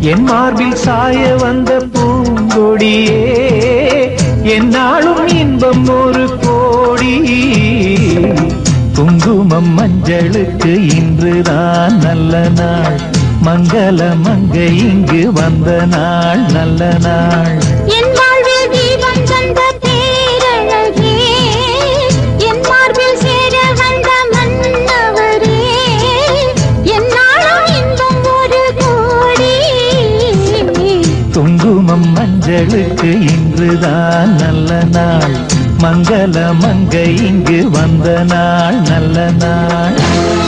என் மார்பில் சாய வந்த பூங்கொடியே என்னாலும் இன்பம் ஒரு கோடி குங்குமம் மஞ்சளுக்கு இன்றுதான் நல்ல நாள் மங்கள மங்கை இங்கு வந்த நாள் நல்ல நாள் என் வாழ்வில் தீபம் தந்த பேரழகே என் மார்பில் சேர வந்த மன்னவரே என்னாலும் இன்பம் ஒரு கோடி குங்குமம் மஞ்சளுக்கு இன்றுதான் நல்ல நாள் மங்கள மங்கை இங்கு வந்த நாள் நல்ல நாள்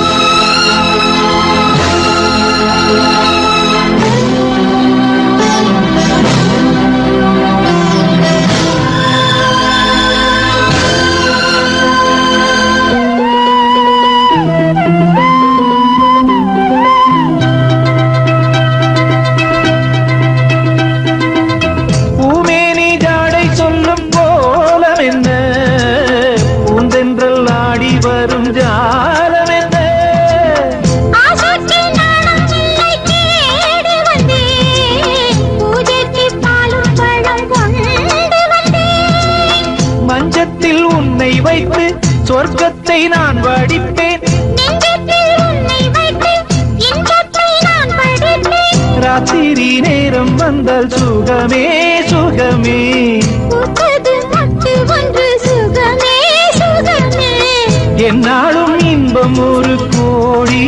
பூமேனி ஜாடை சொல்லும் கோலம் என்ன பூந்தென்றல் ஆடி வரும் ஜாலம் என்ன ஆசைக்கு நாணம் இல்லை தேடி வந்தேன் பூஜைக்கு பாலும் பழம் கொண்டு வந்தேன் மஞ்சத்தில் உன்னை வைத்து சொர்க்கத்தை நான் வடிப்பேன் நெஞ்சத்தில் உன்னை வைத்து இன்பத்தை நான் படித்தேன் ராத்திரி நேரம் வந்தால் சுகமே சுகமே பூத்தது மட்டு ஒன்று சுகமே சுகமே என்னாலும் இன்பம் ஒரு கோடி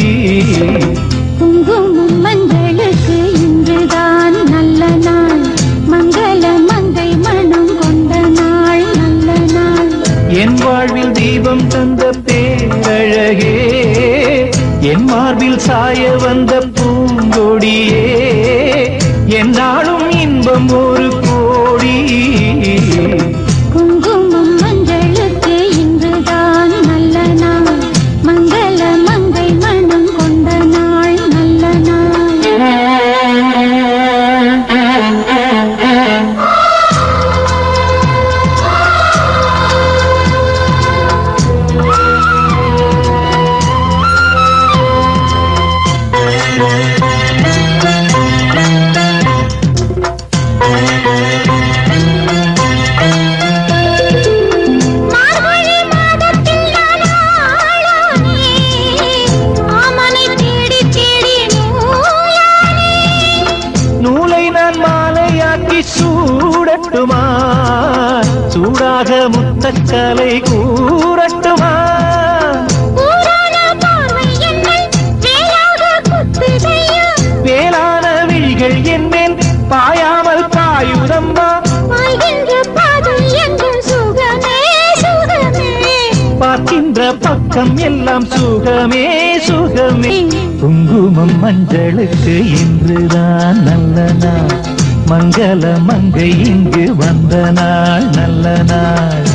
குங்குமம் மஞ்சளுக்கு இன்றுதான் நல்ல நாள் மங்கள மங்கை மனம் கொண்ட நாள் நல்ல நாள் என் வாழ்வில் தீபம் தந்த பேரழகே என் மார்பில் சாய வந்த பூங்கொடியே என்னாலும் இன்பம் ஒரு கோடி குங்குமம் மஞ்சளுக்கு இன்றுதான் நல்ல நாள் மங்கள மங்கை மனம் கொண்ட நாள் நல்ல நாள் மார்கழி மாதத்தில் நான் ஆளானே மாமனை தேடி தேடி நூலானே நூலை நான் மாலையாக்கி சூடட்டுமா சூடாக முத்தக்கலை கூறட்டுமா ஊரான பார்வை என்னை வேலாக குத்துதையா வேளான விழிகள் என்மேல் பாயாமல் பாயுதம்மா பாய்கின்ற பாதை எங்கும் சுகமே சுகமே பார்க்கின்ற பக்கம் எல்லாம் சுகமே சுகமே குங்குமம் மஞ்சளுக்கு இன்றுதான் நல்ல நாள் மங்கள மங்கை இங்கு வந்த நாள் நல்ல நாள்